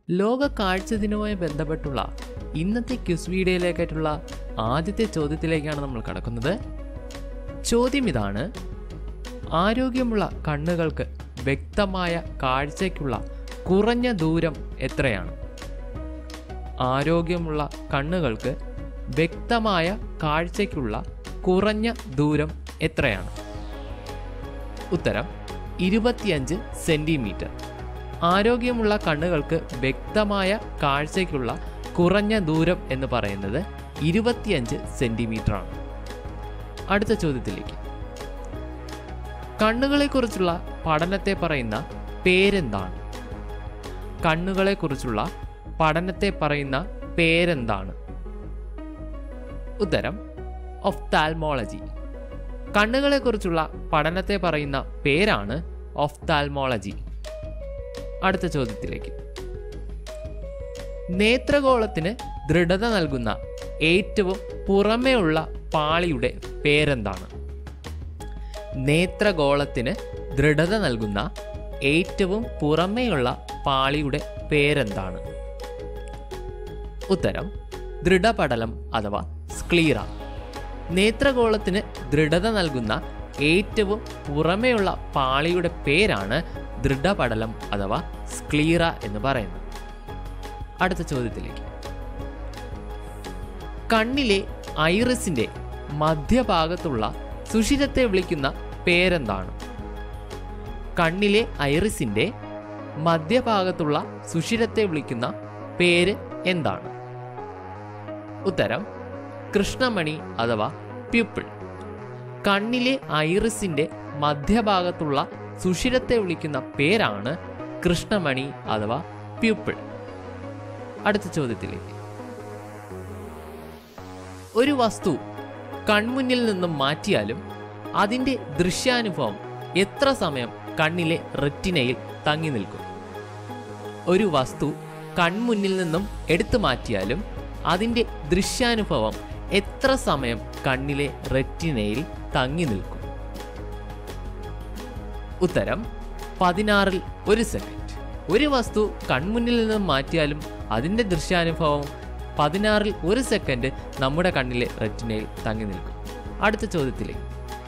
ലോക കാഴ്ച ദിനവുമായി ബന്ധപ്പെട്ടുള്ള ഇന്നത്തെ ക്യുസ് വീഡിയോയിലേക്കായിട്ടുള്ള ആദ്യത്തെ ചോദ്യത്തിലേക്കാണ് നമ്മൾ കടക്കുന്നത് ചോദ്യം ഇതാണ് ആരോഗ്യമുള്ള കണ്ണുകൾക്ക് വ്യക്തമായ കാഴ്ചയ്ക്കുള്ള കുറഞ്ഞ ദൂരം എത്രയാണ് ആരോഗ്യമുള്ള കണ്ണുകൾക്ക് വ്യക്തമായ കാഴ്ചയ്ക്കുള്ള കുറഞ്ഞ ദൂരം എത്രയാണ് ഉത്തരം ഇരുപത്തിയഞ്ച് സെൻറ്റിമീറ്റർ ആരോഗ്യമുള്ള കണ്ണുകൾക്ക് വ്യക്തമായ കാഴ്ചയ്ക്കുള്ള കുറഞ്ഞ ദൂരം എന്ന് പറയുന്നത് ഇരുപത്തിയഞ്ച് സെൻറ്റിമീറ്റർ ആണ് അടുത്ത ചോദ്യത്തിലേക്ക് കണ്ണുകളെക്കുറിച്ചുള്ള പഠനത്തെ പറയുന്ന പേരെന്താണ് കണ്ണുകളെക്കുറിച്ചുള്ള പഠനത്തെ പറയുന്ന പേരെന്താണ് ഉത്തരം ഒഫ്താൽമോളജി കണ്ണുകളെക്കുറിച്ചുള്ള പഠനത്തെ പറയുന്ന പേരാണ് ഒഫ്താൽമോളജി അടുത്ത ചോദ്യത്തിലേക്ക് നേത്രഗോളത്തിന് ദൃഢത നൽകുന്ന ഏറ്റവും പുറമേയുള്ള പാളിയുടെ പേരെന്താണ് നേത്രഗോളത്തിന് ദൃഢത നൽകുന്ന ഏറ്റവും പുറമേയുള്ള പാളിയുടെ പേരെന്താണ് ഉത്തരം ദൃഢപടലം അഥവാ സ്ക്ലീറ നേത്രഗോളത്തിന് ദൃഢത നൽകുന്ന ഏറ്റവും പുറമേയുള്ള പാളിയുടെ പേരാണ് ദൃഢപടലം അഥവാ സ്ക്ലീറ എന്ന് പറയുന്നത് അടുത്ത ചോദ്യത്തിലേക്ക് കണ്ണിലെ ഐറിസിന്റെ മധ്യഭാഗത്തുള്ള സുഷിരത്തെ വിളിക്കുന്ന പേരെന്താണ് കണ്ണിലെ ഐറിസിന്റെ മധ്യഭാഗത്തുള്ള സുഷിരത്തെ വിളിക്കുന്ന പേര് എന്താണ് ഉത്തരം കൃഷ്ണമണി അഥവാ പ്യൂപ്പിൾ കണ്ണിലെ ഐറിസിന്റെ മധ്യഭാഗത്തുള്ള സുഷിരത്തെ വിളിക്കുന്ന പേരാണ് കൃഷ്ണമണി അഥവാ പ്യൂപ്പിൾ അടുത്ത ചോദ്യത്തിലേക്ക് ഒരു വസ്തു കൺമുന്നിൽ നിന്നും മാറ്റിയാലും അതിൻ്റെ ദൃശ്യാനുഭവം എത്ര സമയം കണ്ണിലെ റെറ്റിനയിൽ തങ്ങി നിൽക്കും ഒരു വസ്തു കൺമുന്നിൽ നിന്നും എടുത്തു മാറ്റിയാലും അതിൻ്റെ ദൃശ്യാനുഭവം എത്ര സമയം കണ്ണിലെ റെറ്റിനയിൽ തങ്ങി നിൽക്കും ഉത്തരം പതിനാറിൽ ഒരു സെക്കൻഡ് ഒരു വസ്തു കൺമുന്നിൽ നിന്നും മാറ്റിയാലും അതിൻ്റെ ദൃശ്യാനുഭവം പതിനാറിൽ ഒരു സെക്കൻഡ് നമ്മുടെ കണ്ണിലെ റെറ്റിനയിൽ തങ്ങി നിൽക്കും അടുത്ത ചോദ്യത്തിലേക്ക്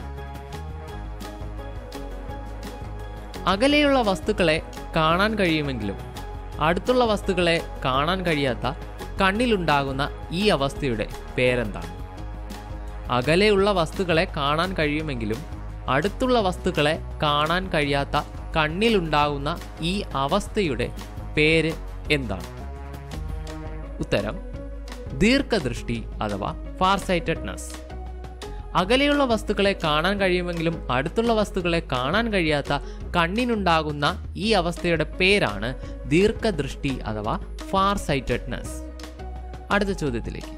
അകലെയുള്ള വസ്തുക്കളെ കാണാൻ കഴിയുമെങ്കിലും അടുത്തുള്ള വസ്തുക്കളെ കാണാൻ കഴിയാത്ത കണ്ണിലുണ്ടാകുന്ന ഈ അവസ്ഥയുടെ പേരെന്താണ് അകലെയുള്ള വസ്തുക്കളെ കാണാൻ കഴിയുമെങ്കിലും അടുത്തുള്ള വസ്തുക്കളെ കാണാൻ കഴിയാത്ത കണ്ണിലുണ്ടാകുന്ന ഈ അവസ്ഥയുടെ പേര് എന്താണ് ഉത്തരം ദീർഘദൃഷ്ടി അഥവാ ഫാർസൈറ്റഡ്നെസ് അകലെയുള്ള വസ്തുക്കളെ കാണാൻ കഴിയുമെങ്കിലും അടുത്തുള്ള വസ്തുക്കളെ കാണാൻ കഴിയാത്ത കണ്ണിനുണ്ടാകുന്ന ഈ അവസ്ഥയുടെ പേരാണ് ദീർഘദൃഷ്ടി അഥവാ ഫാർ സൈറ്റഡ്നെസ് അടുത്ത ചോദ്യത്തിലേക്ക്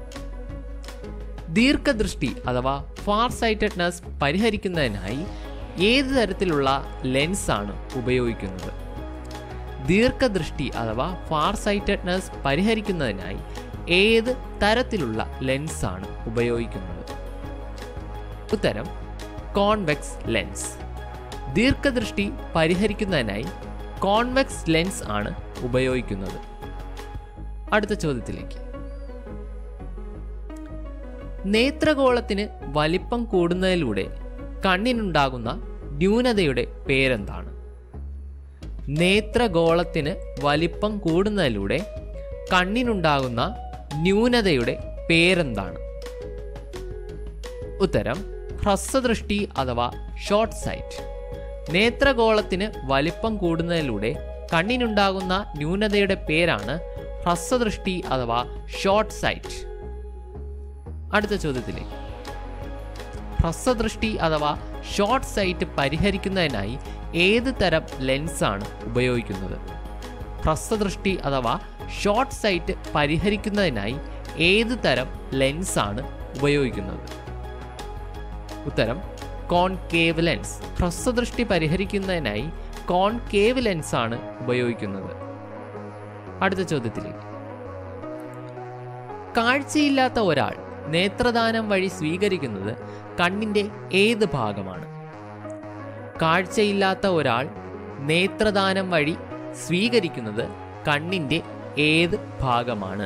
ദീർഘദൃഷ്ടി അഥവാ ഫാർ സൈറ്റഡ്നെസ് പരിഹരിക്കുന്നതിനായി ഏത് തരത്തിലുള്ള ലെൻസാണ് ഉപയോഗിക്കുന്നത് ദീർഘദൃഷ്ടി അഥവാ ഫാർ സൈറ്റഡ്നെസ് പരിഹരിക്കുന്നതിനായി ഏത് തരത്തിലുള്ള ലെൻസാണ് ഉപയോഗിക്കുന്നത് ഉത്തരം കോൺവെക്സ് ലെൻസ് ദീർഘദൃഷ്ടി പരിഹരിക്കുന്നതിനായി കോൺവെക്സ് ലെൻസ് ആണ് ഉപയോഗിക്കുന്നത് അടുത്ത ചോദ്യത്തിലേക്ക് നേത്രഗോളത്തിന് വലിപ്പം കൂടുന്നതിലൂടെ കണ്ണിനുണ്ടാകുന്ന ന്യൂനതയുടെ പേരെന്താണ് നേത്രഗോളത്തിന് വലിപ്പം കൂടുന്നതിലൂടെ കണ്ണിനുണ്ടാകുന്ന ന്യൂനതയുടെ പേരെന്താണ് ഉത്തരം ഹ്രസ്വദൃഷ്ടി അഥവാ ഷോർട്ട് സൈറ്റ് നേത്രഗോളത്തിന് വലിപ്പം കൂടുന്നതിലൂടെ കണ്ണിനുണ്ടാകുന്ന ന്യൂനതയുടെ പേരാണ് ഹ്രസ്വദൃഷ്ടി അഥവാ ഷോർട്ട് സൈറ്റ് അടുത്ത ചോദ്യത്തിലേക്ക് ഹ്രസ്വദൃഷ്ടി അഥവാ ഷോർട്ട് സൈറ്റ് പരിഹരിക്കുന്നതിനായി ഏത് തരം ലെൻസാണ് ഉപയോഗിക്കുന്നത് ഹ്രസ്വദൃഷ്ടി അഥവാ ഷോർട്ട് സൈറ്റ് പരിഹരിക്കുന്നതിനായി ഏത് തരം ലെൻസാണ് ഉപയോഗിക്കുന്നത് ഉത്തരം കോൺകേവ് ലെൻസ് ഹ്രസ്വദൃഷ്ടി പരിഹരിക്കുന്നതിനായി കോൺകേവ് ലെൻസ് ആണ് ഉപയോഗിക്കുന്നത് അടുത്ത ചോദ്യത്തിലേക്ക് കാഴ്ചയില്ലാത്ത ഒരാൾ നേത്രദാനം വഴി സ്വീകരിക്കുന്നത് കണ്ണിന്റെ ഏത് ഭാഗമാണ് കാഴ്ചയില്ലാത്ത ഒരാൾ നേത്രദാനം വഴി സ്വീകരിക്കുന്നത് കണ്ണിന്റെ ഏത് ഭാഗമാണ്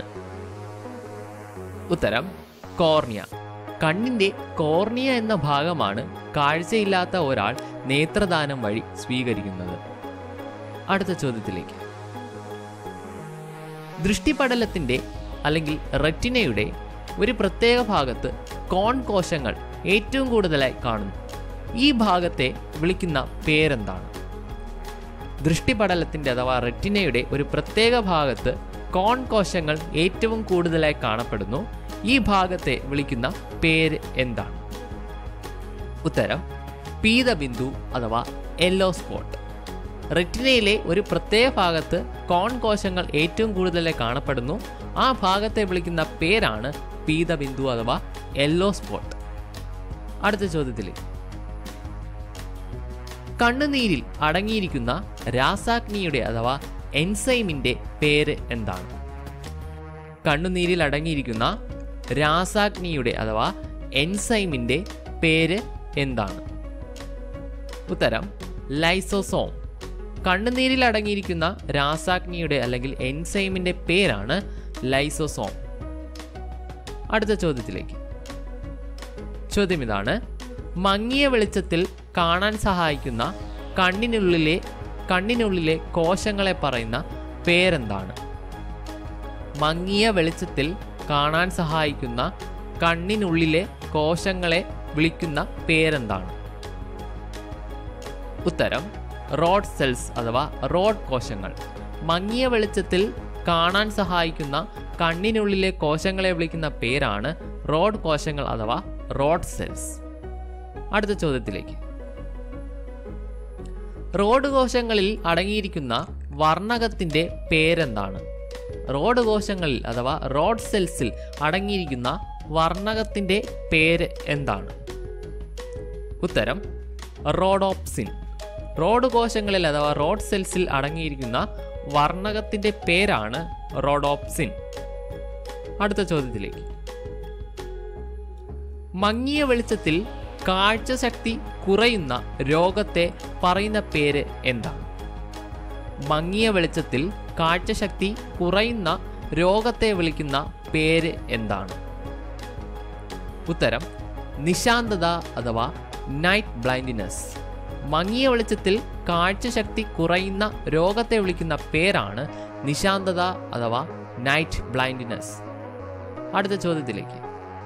ഉത്തരം കോർണിയ കണ്ണിന്റെ കോർണിയ എന്ന ഭാഗമാണ് കാഴ്ചയില്ലാത്ത ഒരാൾ നേത്രദാനം വഴി സ്വീകരിക്കുന്നത് അടുത്ത ചോദ്യത്തിലേക്ക് ദൃഷ്ടിപടലത്തിന്റെ അല്ലെങ്കിൽ റെറ്റിനയുടെ ഒരു പ്രത്യേക ഭാഗത്ത് കോൺ കോശങ്ങൾ ഏറ്റവും കൂടുതലായി കാണുന്നു ഈ ഭാഗത്തെ വിളിക്കുന്ന പേരെന്താണ് ദൃഷ്ടിപടലത്തിന്റെ അഥവാ റെറ്റിനയുടെ ഒരു പ്രത്യേക ഭാഗത്ത് കോൺ കോശങ്ങൾ ഏറ്റവും കൂടുതലായി കാണപ്പെടുന്നു ഈ ഭാഗത്തെ വിളിക്കുന്ന പേര് എന്താണ് ഉത്തരം പീതബിന്ദു അഥവാ യെല്ലോ സ്പോട്ട് റെറ്റിനയിലെ ഒരു പ്രത്യേക ഭാഗത്ത് കോൺ കോശങ്ങൾ ഏറ്റവും കൂടുതലായി കാണപ്പെടുന്നു ആ ഭാഗത്തെ വിളിക്കുന്ന പേരാണ് പീതബിന്ദു അഥവാ യെല്ലോ സ്പോട്ട് അടുത്ത ചോദ്യത്തിലേക്ക് കണ്ണുനീരിൽ അടങ്ങിയിരിക്കുന്ന രാസാഗ്നിയുടെ അഥവാ എൻസൈമിന്റെ പേര് എന്താണ് കണ്ണുനീരിൽ അടങ്ങിയിരിക്കുന്ന രാസാഗ്നിയുടെ അഥവാ എൻസൈമിന്റെ പേര് എന്താണ് ഉത്തരം ലൈസോസോം കണ്ണുനീരിൽ അടങ്ങിയിരിക്കുന്ന രാസാഗ്നിയുടെ അല്ലെങ്കിൽ എൻസൈമിന്റെ പേരാണ് ലൈസോസോം അടുത്ത ചോദ്യത്തിലേക്ക് ചോദ്യം ഇതാണ് മങ്ങിയ വെളിച്ചത്തിൽ കാണാൻ സഹായിക്കുന്ന കണ്ണിനുള്ളിലെ കണ്ണിനുള്ളിലെ കോശങ്ങളെ പറയുന്ന പേരെന്താണ് മങ്ങിയ വെളിച്ചത്തിൽ കാണാൻ സഹായിക്കുന്ന കണ്ണിനുള്ളിലെ കോശങ്ങളെ വിളിക്കുന്ന പേരെന്താണ് ഉത്തരം റോഡ് സെൽസ് അഥവാ റോഡ് കോശങ്ങൾ മങ്ങിയ വെളിച്ചത്തിൽ കാണാൻ സഹായിക്കുന്ന കണ്ണിനുള്ളിലെ കോശങ്ങളെ വിളിക്കുന്ന പേരാണ് റോഡ് കോശങ്ങൾ അഥവാ റോഡ് സെൽസ് അടുത്ത ചോദ്യത്തിലേക്ക് റോഡ് കോശങ്ങളിൽ അടങ്ങിയിരിക്കുന്ന വർണ്ണകത്തിന്റെ പേരെന്താണ് റോഡ് കോശങ്ങളിൽ അഥവാ റോഡ് സെൽസിൽ അടങ്ങിയിരിക്കുന്ന വർണ്ണകത്തിന്റെ പേര് എന്താണ് ഉത്തരം റോഡോപ്സിൻ റോഡ് കോശങ്ങളിൽ അഥവാ റോഡ് സെൽസിൽ അടങ്ങിയിരിക്കുന്ന വർണ്ണകത്തിന്റെ പേരാണ് റോഡോപ്സിൻ അടുത്ത ചോദ്യത്തിലേക്ക് മങ്ങിയ വെളിച്ചത്തിൽ കാഴ്ചശക്തി കുറയുന്ന രോഗത്തെ പറയുന്ന പേര് എന്താണ് മങ്ങിയ വെളിച്ചത്തിൽ കാഴ്ചശക്തി കുറയുന്ന രോഗത്തെ വിളിക്കുന്ന പേര് എന്താണ് ഉത്തരം നിശാന്തത അഥവാ നൈറ്റ് ബ്ലൈൻഡിനെസ് മങ്ങിയ വെളിച്ചത്തിൽ കാഴ്ചശക്തി കുറയുന്ന രോഗത്തെ വിളിക്കുന്ന പേരാണ് നിശാന്തത അഥവാ നൈറ്റ് ബ്ലൈൻഡിനെസ് അടുത്ത ചോദ്യത്തിലേക്ക്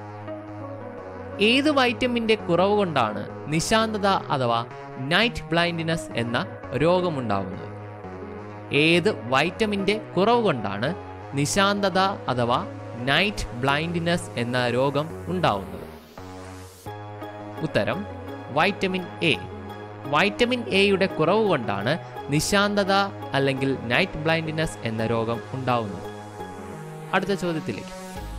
ഏത് വൈറ്റമിൻ്റെ കുറവ് കൊണ്ടാണ് നിശാന്തത അഥവാ നൈറ്റ് ബ്ലൈൻഡിനെസ് എന്ന രോഗമുണ്ടാകുന്നത് ഏത് വൈറ്റമിൻ്റെ കുറവ് കൊണ്ടാണ് നിശാന്തത അഥവാ നൈറ്റ് ബ്ലൈൻഡിനെസ് എന്ന രോഗം ഉണ്ടാവുന്നത് ഉത്തരം വൈറ്റമിൻ എ വൈറ്റമിൻ എയുടെ കുറവ് കൊണ്ടാണ് നിശാന്തത അല്ലെങ്കിൽ നൈറ്റ് ബ്ലൈൻഡിനെസ് എന്ന രോഗം ഉണ്ടാവുന്നത് അടുത്ത ചോദ്യത്തിലേക്ക്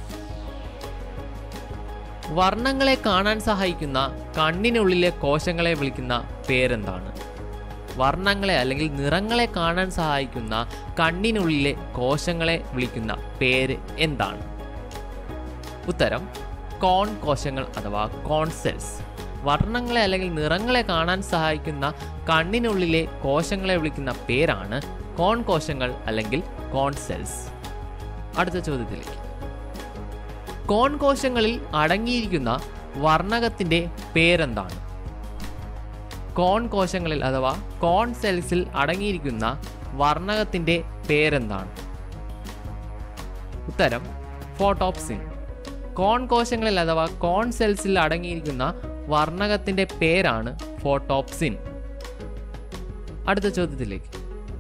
വർണ്ണങ്ങളെ കാണാൻ സഹായിക്കുന്ന കണ്ണിനുള്ളിലെ കോശങ്ങളെ വിളിക്കുന്ന പേരെന്താണ് വർണ്ണങ്ങളെ അല്ലെങ്കിൽ നിറങ്ങളെ കാണാൻ സഹായിക്കുന്ന കണ്ണിനുള്ളിലെ കോശങ്ങളെ വിളിക്കുന്ന പേര് എന്താണ് ഉത്തരം കോൺ കോശങ്ങൾ അഥവാ കോൺ സെൽസ് വർണ്ണങ്ങളെ അല്ലെങ്കിൽ നിറങ്ങളെ കാണാൻ സഹായിക്കുന്ന കണ്ണിനുള്ളിലെ കോശങ്ങളെ വിളിക്കുന്ന പേരാണ് കോൺ കോശങ്ങൾ അല്ലെങ്കിൽ കോൺ സെൽസ് അടുത്ത ചോദ്യത്തിലേക്ക് കോൺ കോശങ്ങളിൽ അടങ്ങിയിരിക്കുന്ന വർണ്ണകത്തിന്റെ പേരെന്താണ് കോൺ കോശങ്ങളിൽ അഥവാ കോൺ സെൽസിൽ അടങ്ങിയിരിക്കുന്ന വർണ്ണകത്തിന്റെ പേരെന്താണ് ഉത്തരം ഫോട്ടോപ്സിൻ കോൺ കോശങ്ങളിൽ അഥവാ കോൺ സെൽസിൽ അടങ്ങിയിരിക്കുന്ന വർണ്ണകത്തിന്റെ പേരാണ് ഫോട്ടോപ്സിൻ അടുത്ത ചോദ്യത്തിലേക്ക്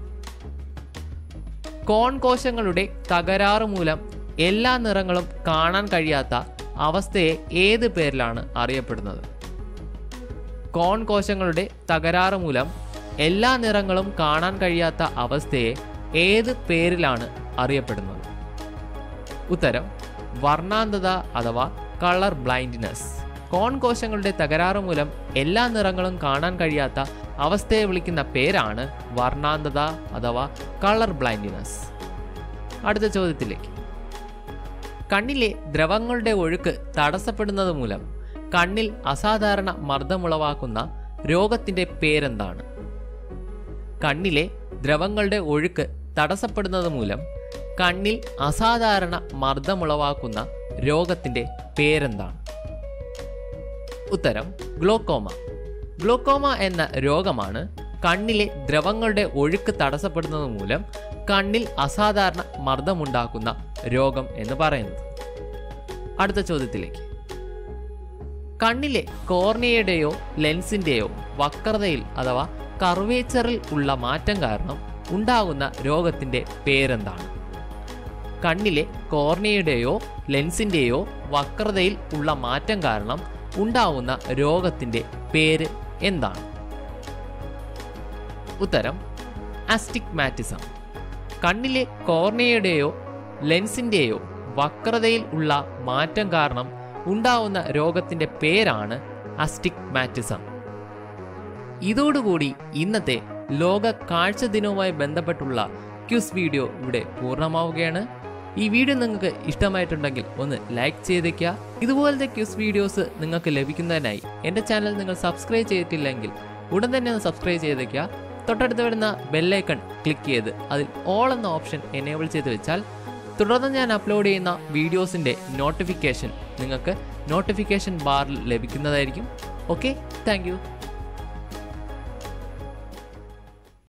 കോൺ കോശങ്ങളുടെ തകരാറ് മൂലം എല്ലാ നിറങ്ങളും കാണാൻ കഴിയാത്ത അവസ്ഥയെ ഏത് പേരിലാണ് അറിയപ്പെടുന്നത് കോൺ കോശങ്ങളുടെ തകരാറ് മൂലം എല്ലാ നിറങ്ങളും കാണാൻ കഴിയാത്ത അവസ്ഥയെ ഏത് പേരിലാണ് അറിയപ്പെടുന്നത് ഉത്തരം വർണ്ണാന്തത അഥവാ കളർ ബ്ലൈൻഡ്നെസ് കോൺ കോശങ്ങളുടെ തകരാറ് മൂലം എല്ലാ നിറങ്ങളും കാണാൻ കഴിയാത്ത അവസ്ഥയെ വിളിക്കുന്ന പേരാണ് വർണ്ണാന്തത അഥവാ കളർ ബ്ലൈൻഡ്നെസ് അടുത്ത ചോദ്യത്തിലേക്ക് കണ്ണിലെ ദ്രവങ്ങളുടെ ഒഴുക്ക് തടസ്സപ്പെടുന്നത് മൂലം കണ്ണിൽ അസാധാരണ മർദ്ദമുളവാക്കുന്ന രോഗത്തിന്റെ പേരെന്താണ് കണ്ണിലെ ദ്രവങ്ങളുടെ ഒഴുക്ക് തടസ്സപ്പെടുന്നത് മൂലം കണ്ണിൽ അസാധാരണ മർദ്ദമുളവാക്കുന്ന രോഗത്തിന്റെ പേരെന്താണ് ഉത്തരം ഗ്ലോക്കോമ ഗ്ലോക്കോമ എന്ന രോഗമാണ് കണ്ണിലെ ദ്രവങ്ങളുടെ ഒഴുക്ക് തടസ്സപ്പെടുന്നത് മൂലം കണ്ണിൽ അസാധാരണ മർദ്ദമുണ്ടാക്കുന്ന രോഗം എന്ന് പറയുന്നത് അടുത്ത ചോദ്യത്തിലേക്ക് കണ്ണിലെ കോർണിയയുടെയോ ലെൻസിന്റെയോ വക്രതയിൽ അഥവാ കർവേച്ചറിൽ ഉള്ള മാറ്റം കാരണം ഉണ്ടാകുന്ന രോഗത്തിന്റെ പേരെന്താണ് കണ്ണിലെ കോർണിയയുടെയോ ലെൻസിന്റെയോ വക്രതയിൽ ഉള്ള മാറ്റം കാരണം ഉണ്ടാവുന്ന രോഗത്തിന്റെ പേര് എന്താണ് ഉത്തരം അസ്റ്റിഗ്മാറ്റിസം കണ്ണിലെ കോർണിയയുടെയോ ലെൻസിന്റെയോ വക്രതയിൽ ഉള്ള മാറ്റം കാരണം ഉണ്ടാവുന്ന രോഗത്തിന്റെ പേരാണ് അസ്റ്റിഗ്മാറ്റിസം ഇതോടുകൂടി ഇന്നത്തെ ലോക കാഴ്ച ദിനവുമായി ബന്ധപ്പെട്ടുള്ള ക്യൂസ് വീഡിയോ ഇവിടെ പൂർണ്ണമാവുകയാണ് ഈ വീഡിയോ നിങ്ങൾക്ക് ഇഷ്ടമായിട്ടുണ്ടെങ്കിൽ ഒന്ന് ലൈക്ക് ചെയ്തേക്കുക ഇതുപോലത്തെ ക്യൂസ് വീഡിയോസ് നിങ്ങൾക്ക് ലഭിക്കുന്നതിനായി എൻ്റെ ചാനൽ നിങ്ങൾ സബ്സ്ക്രൈബ് ചെയ്തിട്ടില്ലെങ്കിൽ ഉടൻ തന്നെ ഒന്ന് സബ്സ്ക്രൈബ് ചെയ്തേക്കുക തൊട്ടടുത്ത് വരുന്ന ബെല്ലൈക്കൺ ക്ലിക്ക് ചെയ്ത് അതിൽ ഓൾ എന്ന ഓപ്ഷൻ എനേബിൾ ചെയ്ത് വെച്ചാൽ തുടർന്ന് ഞാൻ അപ്ലോഡ് ചെയ്യുന്ന വീഡിയോസിൻ്റെ നോട്ടിഫിക്കേഷൻ നിങ്ങൾക്ക് നോട്ടിഫിക്കേഷൻ ബാറിൽ ലഭിക്കുന്നതായിരിക്കും ഓക്കെ താങ്ക്